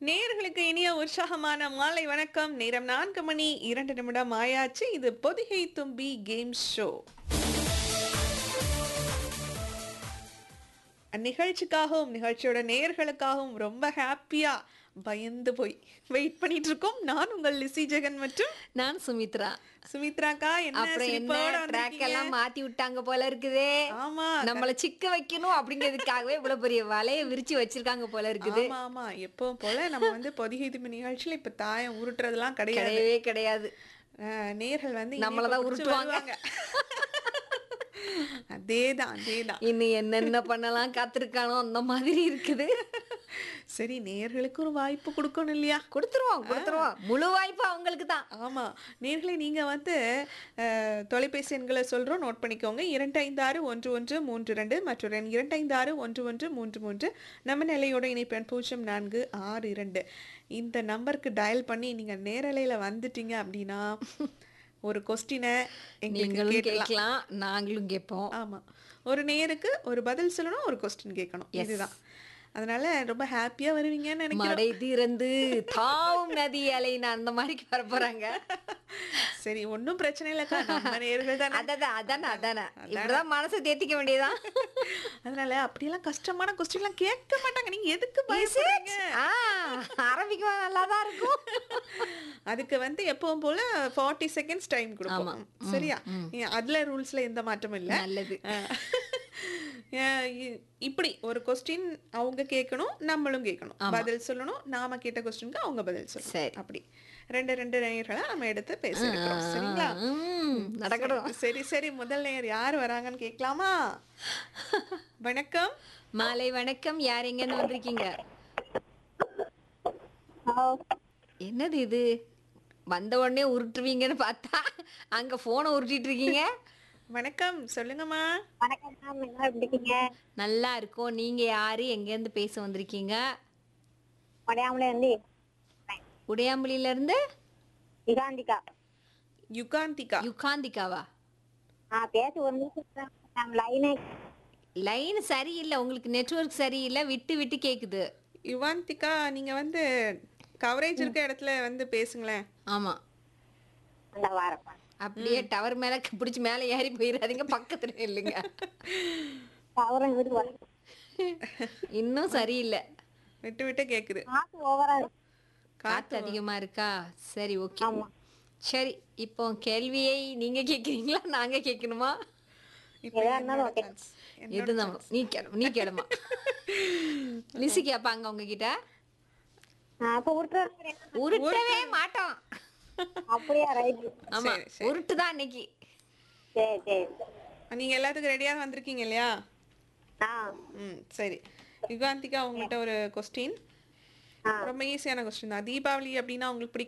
நேயர்களுக்கு இனிய உற்சாகமான மாலை வணக்கம் நேரம் நான்கு மணி இரண்டு நிமிடம் ஆயாச்சு இது பொதிகை தும்பி கேம் ஷோ நிகழ்ச்சிக்காகவும் நிகழ்ச்சியோட நேயர்களுக்காகவும் ரொம்ப ஹாப்பியா பயந்து போய் வெயிட் பண்ணிட்டு இருக்கோம் நான் உங்கள் லிசி ஜெகன் மற்றும் நான் சுமித்ரா சுமித்ராக்கா என்ன அப்புறம் என்ன சிரிப்போட ட்ராக் வந்திருக்கீங்க? எல்லாம் மாத்தி விட்டாங்க போல இருக்குதே ஆமா நம்மள சிக்க வைக்கணும் அப்படிங்கிறதுக்காகவே இவ்வளவு பெரிய வலைய விரிச்சு வச்சிருக்காங்க போல இருக்குது ஆமா ஆமா எப்பவும் போல நம்ம வந்து பொதிகை தும்பி நிகழ்ச்சியில இப்ப தாயம் உருட்டுறதெல்லாம் கிடையாது கிடையவே கிடையாது அஹ், நேர்கள் வந்து நம்மளதான் இனிப்பை குடிச்சு உருட்டுவாங்க. வருவாங்க. அதேதான் அதேதான் இன்னும் என்னென்ன பண்ணலாம் காத்திருக்கானோ அந்த மாதிரி இருக்குது சரி நேர்களுக்கு ஒரு வாய்ப்பு கொடுக்கணும் இல்லையா கொடுத்துருவோம் கொடுத்துருவோம் முழு வாய்ப்பு அவங்களுக்கு தான் ஆமா நேர்களே நீங்க வந்து அஹ், தொலைபேசி எண்களை சொல்றோம் நோட் பண்ணிக்கோங்க இரண்டு ஐந்து ஆறு ஒன்று ஒன்று மூன்று ரெண்டு மற்றும் எண் இரண்டு ஐந்து ஆறு ஒன்று ஒன்று மூன்று மூன்று நம்ம நிலையோட இணைப்பெண் பூஜ்ஜியம் நான்கு ஆறு இரண்டு இந்த நம்பருக்கு டயல் பண்ணி நீங்க நேரலையில வந்துட்டீங்க அப்படின்னா ஒரு கொஸ்டினை எங்களுக்கு நீங்களும் கேட்கலாம் கேட்கலாம் நாங்களும் கேட்போம் ஆமா ஒரு நேருக்கு ஒரு பதில் சொல்லணும் ஒரு கொஸ்டின் கேட்கணும் இதுதான் அதனால ரொம்ப ஹாப்பியா வருவீங்கன்னு நினைக்கிறேன் மடை திறந்து தாவும் நதி அலைன்னு அந்த மாதிரி வர போறாங்க சரி ஒன்றும் பிரச்சனை இல்லைக்கா நம்ம நேர்கள் தானே அதான் அதானே அதானே இப்படிதான் மனசை தேத்திக்க வேண்டியதான் அதனால அப்படியெல்லாம் கஷ்டமான கொஸ்டின்லாம் கேட்க மாட்டாங்க நீங்க எதுக்கு பயப்படுறீங்க ஆ, ஆரம்பிக்குமா நல்லா தான் இருக்கும் அதுக்கு வந்து எப்பவும் போல ஃபார்ட்டி செகண்ட்ஸ் டைம் கொடுப்போம் சரியா அதுல ரூல்ஸ்ல எந்த மாற்றமும் இல்ல நல்லது அஹ் இ- இப்படி ஒரு கொஸ்டின் அவங்க கேட்கணும் நம்மளும் கேட்கணும் பதில் சொல்லணும் நாம கேட்ட கொஸ்டினுக்கு அவங்க பதில் சொல்லணும் சரி. அப்படி ரெண்டு ரெண்டு நேயர்களை நம்ம எடுத்து பேச இருக்கிறோம் சரிங்களா ம், நடக்கட்டும் சரி சரி முதல் நேயர் யார் வராங்கன்னு கேட்கலாமா வணக்கம் மாலை வணக்கம் யார் எங்கன்னு வந்திருக்கீங்க என்னது இது வந்த உடனே உருட்டுவீங்கன்னு பார்த்தா அங்க போனை உருட்டிட்டு இருக்கீங்க வணக்கம் சொல்லுங்கம்மா வணக்கம் மேம் என்ன எப்படி இருக்கீங்க நல்லா இருக்கும் நீங்க யாரு எங்க இருந்து பேச வந்திருக்கீங்க உடையாமலே வந்து உடையாம்புலியில இருந்து யுகாந்திகா யுகாந்திகா யுகாந்திகாவா நான் பேச ஒரு நிமிஷம் மேம் லைனே லைன் சரியில்லை உங்களுக்கு நெட்வொர்க் சரியில்லை விட்டு விட்டு கேக்குது யுவாந்திகா நீங்க வந்து கவரேஜ் இருக்க இடத்துல வந்து பேசுங்களேன் ஆமா அந்த வாரம் அப்படியே டவர் மேல பிடிச்சி மேல ஏறி போயிடாதீங்க பக்கத்துல இல்லைங்க அவரும் வீடு வரும் இன்னும் சரியில்லை விட்டு விட்டு கேக்குது காசு ஓவரா காத்து அதிகமா இருக்கா சரி ஓகே ஆமா சரி இப்போ கேள்வியை நீங்க கேக்குறீங்களா நாங்க கேட்கணுமா இப்போ எதா இருந்தாலும் ஓகே எது நம்ம நீ கேளு நீ கேளுமா லிசி கேப்பாங்க உங்ககிட்ட அப்ப உருட்டுற உருட்டவே மாட்டோம் அப்படியா ரைட் ஆமா உருட்டுதான் இன்னைக்கு சரி சரி நீங்க எல்லாத்துக்கும் ரெடியா வந்திருக்கீங்க இல்லையா ஆ ம் சரி யுகாந்திகா உங்கள்கிட்ட ஒரு கொஸ்டின் ஆ. ரொம்ப ஈஸியான கொஸ்டின் தான் தீபாவளி அப்படின்னா உங்களுக்கு பிடிக்கும்